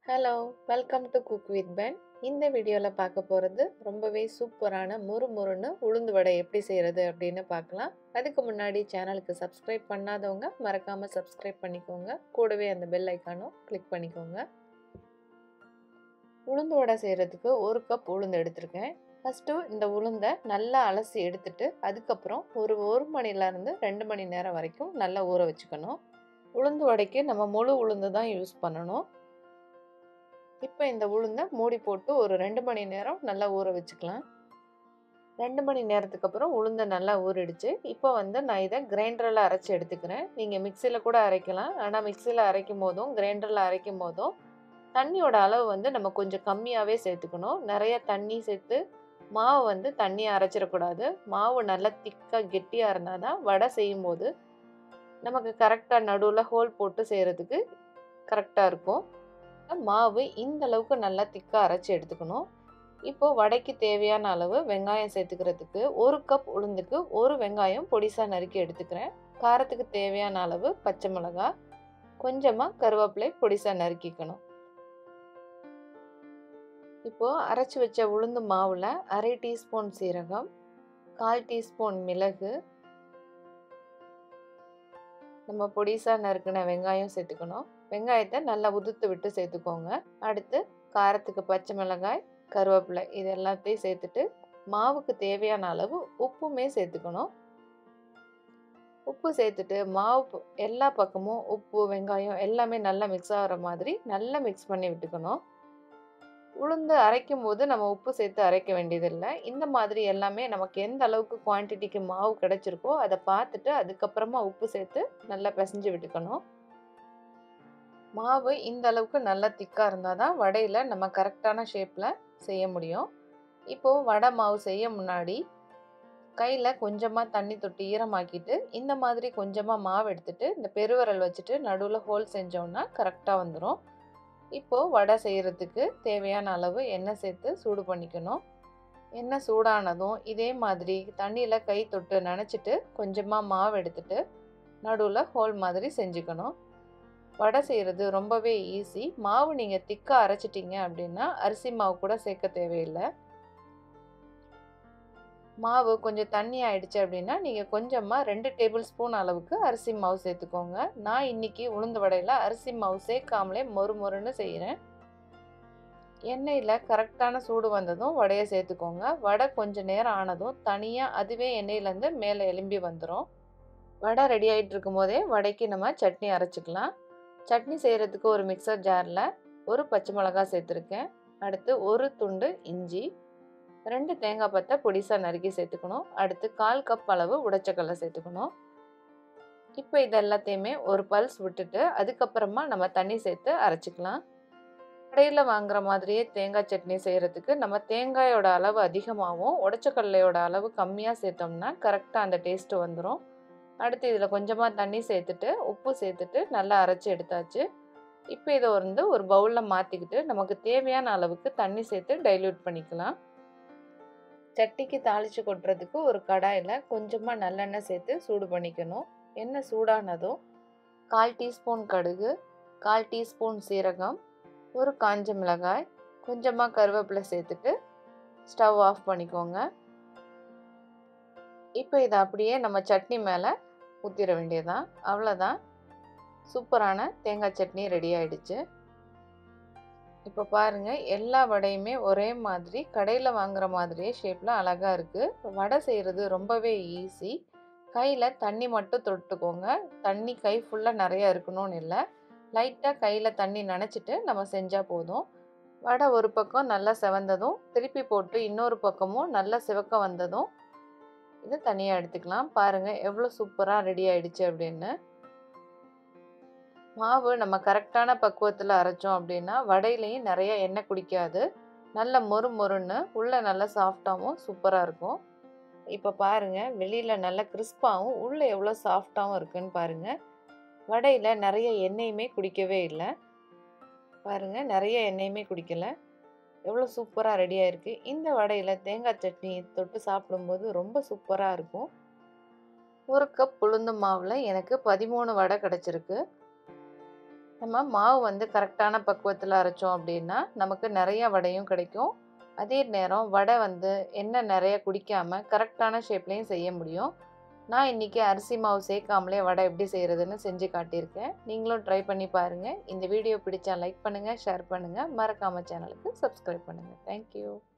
hello welcome to cook with Ben இந்த வீடியோவில் பார்க்க போகிறது ரொம்பவே சூப்பரான முறு முறுன்னு உளுந்து வடை எப்படி செய்கிறது அப்படின்னு பார்க்கலாம் அதுக்கு முன்னாடி சேனலுக்கு சப்ஸ்கிரைப் பண்ணாதவங்க மறக்காமல் சப்ஸ்கிரைப் பண்ணிக்கோங்க கூடவே அந்த பெல் ஐக்கானும் கிளிக் பண்ணிக்கோங்க உளுந்து வடை செய்கிறதுக்கு ஒரு கப் உளுந்து எடுத்திருக்கேன் ஃபஸ்ட்டு இந்த உளுந்தை நல்லா அலசி எடுத்துட்டு அதுக்கப்புறம் ஒரு ஒரு மணிலேருந்து ரெண்டு மணி நேரம் வரைக்கும் நல்லா ஊற வச்சுக்கணும் உளுந்து வடைக்கு நம்ம முழு உளுந்து தான் யூஸ் பண்ணணும் இப்போ இந்த உளுந்தை மூடி போட்டு ஒரு ரெண்டு மணி நேரம் நல்லா ஊற வச்சுக்கலாம் ரெண்டு மணி நேரத்துக்கு அப்புறம் உளுந்தை நல்லா ஊறிடுச்சு இப்போ வந்து நான் இதை கிரைண்டரில் அரைச்சி எடுத்துக்கிறேன் நீங்கள் மிக்சியில் கூட அரைக்கலாம் ஆனால் மிக்சியில் அரைக்கும் போதும் கிரைண்டரில் அரைக்கும் போதும் தண்ணியோட அளவு வந்து நம்ம கொஞ்சம் கம்மியாகவே சேர்த்துக்கணும் நிறைய தண்ணி சேர்த்து மாவு வந்து தண்ணியை அரைச்சிடக்கூடாது மாவு நல்லா திக்காக கெட்டியாக இருந்தால் தான் வடை செய்யும் போது நமக்கு கரெக்டாக நடுவில் ஹோல் போட்டு செய்கிறதுக்கு கரெக்டாக இருக்கும் மாவு இந்த அளவுக்கு நல்லா திக்காக அரைச்சி எடுத்துக்கணும் இப்போது வடைக்கு தேவையான அளவு வெங்காயம் சேர்த்துக்கிறதுக்கு ஒரு கப் உளுந்துக்கு ஒரு வெங்காயம் பொடிசாக நறுக்கி எடுத்துக்கிறேன் காரத்துக்கு தேவையான அளவு பச்சை மிளகா கொஞ்சமாக கருவேப்பிலை பொடிசாக நறுக்கிக்கணும் இப்போது அரைச்சி வச்ச உளுந்து மாவில் அரை டீஸ்பூன் சீரகம் கால் டீஸ்பூன் மிளகு நம்ம பொடிசாக நறுக்கின வெங்காயம் சேர்த்துக்கணும் வெங்காயத்தை நல்லா உதுத்து விட்டு சேர்த்துக்கோங்க அடுத்து காரத்துக்கு பச்சை மிளகாய் கருவேப்பிலை இது எல்லாத்தையும் சேர்த்துட்டு மாவுக்கு தேவையான அளவு உப்புமே சேர்த்துக்கணும் உப்பு சேர்த்துட்டு மாவு எல்லா பக்கமும் உப்பு வெங்காயம் எல்லாமே நல்லா மிக்ஸ் ஆகிற மாதிரி நல்லா மிக்ஸ் பண்ணி விட்டுக்கணும் உளுந்து அரைக்கும் போது நம்ம உப்பு சேர்த்து அரைக்க வேண்டியதில்லை இந்த மாதிரி எல்லாமே நமக்கு எந்த அளவுக்கு குவான்டிட்டிக்கு மாவு கிடைச்சிருக்கோ அதை பார்த்துட்டு அதுக்கப்புறமா உப்பு சேர்த்து நல்லா பிசைஞ்சு விட்டுக்கணும் மாவு இந்த அளவுக்கு நல்லா திக்காக இருந்தால் தான் வடையில் நம்ம கரெக்டான ஷேப்பில் செய்ய முடியும் இப்போது வடை மாவு செய்ய முன்னாடி கையில் கொஞ்சமாக தண்ணி தொட்டு ஈரமாக்கிட்டு இந்த மாதிரி கொஞ்சமாக மாவு எடுத்துட்டு இந்த பெருவிரல் வச்சுட்டு நடுவில் ஹோல் செஞ்சோன்னா கரெக்டாக வந்துடும் இப்போது வடை செய்கிறதுக்கு தேவையான அளவு எண்ணெய் சேர்த்து சூடு பண்ணிக்கணும் எண்ணெய் சூடானதும் இதே மாதிரி தண்ணியில் கை தொட்டு நினச்சிட்டு கொஞ்சமாக மாவு எடுத்துட்டு நடுவில் ஹோல் மாதிரி செஞ்சுக்கணும் வடை செய்கிறது ரொம்பவே ஈஸி மாவு நீங்கள் திக்காக அரைச்சிட்டிங்க அப்படின்னா அரிசி மாவு கூட சேர்க்க தேவையில்லை மாவு கொஞ்சம் தண்ணி ஆயிடுச்சு அப்படின்னா நீங்கள் கொஞ்சமாக ரெண்டு டேபிள் ஸ்பூன் அளவுக்கு அரிசி மாவு சேர்த்துக்கோங்க நான் இன்னைக்கு உளுந்து வடையில் அரிசி மாவு சேர்க்காமலே மொறு மொறுன்னு செய்கிறேன் எண்ணெயில் கரெக்டான சூடு வந்ததும் வடையை சேர்த்துக்கோங்க வடை கொஞ்சம் நேரம் ஆனதும் தனியாக அதுவே எண்ணெயிலேருந்து மேலே எலும்பி வந்துடும் வடை ரெடி ஆகிட்டு இருக்கும் போதே வடைக்கு நம்ம சட்னி அரைச்சிக்கலாம் சட்னி செய்கிறதுக்கு ஒரு மிக்சர் ஜாரில் ஒரு பச்சை மிளகா சேர்த்துருக்கேன் அடுத்து ஒரு துண்டு இஞ்சி ரெண்டு தேங்காய் பத்தை பொடிசாக நறுக்கி சேர்த்துக்கணும் அடுத்து கால் கப் அளவு உடைச்சக்கல்லை சேர்த்துக்கணும் இப்போ இது எல்லாத்தையுமே ஒரு பல்ஸ் விட்டுட்டு அதுக்கப்புறமா நம்ம தண்ணி சேர்த்து அரைச்சிக்கலாம் கடையில் வாங்குற மாதிரியே தேங்காய் சட்னி செய்கிறதுக்கு நம்ம தேங்காயோட அளவு அதிகமாகவும் உடச்சக்கல்லையோட அளவு கம்மியாக சேர்த்தோம்னா கரெக்டாக அந்த டேஸ்ட்டு வந்துடும் அடுத்து இதில் கொஞ்சமாக தண்ணி சேர்த்துட்டு உப்பு சேர்த்துட்டு நல்லா அரைச்சி எடுத்தாச்சு இப்போ இதை வந்து ஒரு பவுலில் மாற்றிக்கிட்டு நமக்கு தேவையான அளவுக்கு தண்ணி சேர்த்து டைல்யூட் பண்ணிக்கலாம் சட்டிக்கு தாளித்து கொட்டுறதுக்கு ஒரு கடாயில் கொஞ்சமாக நல்லெண்ணெய் சேர்த்து சூடு பண்ணிக்கணும் எண்ணெய் சூடானதும் கால் டீஸ்பூன் கடுகு கால் டீஸ்பூன் சீரகம் ஒரு காஞ்ச மிளகாய் கொஞ்சமாக கருவேப்பிலை சேர்த்துட்டு ஸ்டவ் ஆஃப் பண்ணிக்கோங்க இப்போ இதை அப்படியே நம்ம சட்னி மேலே ஊற்றிட வேண்டியதான் அவ்வளோதான் சூப்பரான தேங்காய் சட்னி ரெடி ஆயிடுச்சு இப்போ பாருங்கள் எல்லா வடையுமே ஒரே மாதிரி கடையில் வாங்குற மாதிரியே ஷேப்பில் அழகாக இருக்குது வடை செய்கிறது ரொம்பவே ஈஸி கையில் தண்ணி மட்டும் தொட்டுக்கோங்க தண்ணி கை ஃபுல்லாக நிறையா இருக்கணும்னு இல்லை லைட்டாக கையில் தண்ணி நனைச்சிட்டு நம்ம செஞ்சால் போதும் வடை ஒரு பக்கம் நல்லா செவந்ததும் திருப்பி போட்டு இன்னொரு பக்கமும் நல்லா சிவக்க வந்ததும் இதை தனியாக எடுத்துக்கலாம் பாருங்கள் எவ்வளோ சூப்பராக ரெடி ஆயிடுச்சு அப்படின்னு மாவு நம்ம கரெக்டான பக்குவத்தில் அரைச்சோம் அப்படின்னா வடையிலையும் நிறைய எண்ணெய் குடிக்காது நல்ல மொறு மொறுன்னு உள்ளே நல்லா சாஃப்டாகவும் சூப்பராக இருக்கும் இப்போ பாருங்கள் வெளியில் நல்ல கிறிஸ்பாகவும் உள்ளே எவ்வளோ சாஃப்டாகவும் இருக்குன்னு பாருங்கள் வடையில் நிறைய எண்ணெயுமே குடிக்கவே இல்லை பாருங்கள் நிறைய எண்ணெயுமே குடிக்கலை எவ்வளோ சூப்பராக ரெடியாக இருக்குது இந்த வடையில் தேங்காய் சட்னி தொட்டு சாப்பிடும்போது ரொம்ப சூப்பராக இருக்கும் ஒரு கப் உளுந்து மாவில் எனக்கு பதிமூணு வடை கிடச்சிருக்கு நம்ம மாவு வந்து கரெக்டான பக்குவத்தில் அரைச்சோம் அப்படின்னா நமக்கு நிறைய வடையும் கிடைக்கும் அதே நேரம் வடை வந்து எண்ணெய் நிறைய குடிக்காமல் கரெக்டான ஷேப்லேயும் செய்ய முடியும் நான் இன்றைக்கி அரிசி மாவு சேர்க்காமலே வடை எப்படி செய்கிறதுன்னு செஞ்சு காட்டியிருக்கேன் நீங்களும் ட்ரை பண்ணி பாருங்கள் இந்த வீடியோ பிடிச்சா லைக் பண்ணுங்கள் ஷேர் பண்ணுங்கள் மறக்காமல் சேனலுக்கு சப்ஸ்கிரைப் பண்ணுங்கள் தேங்க்யூ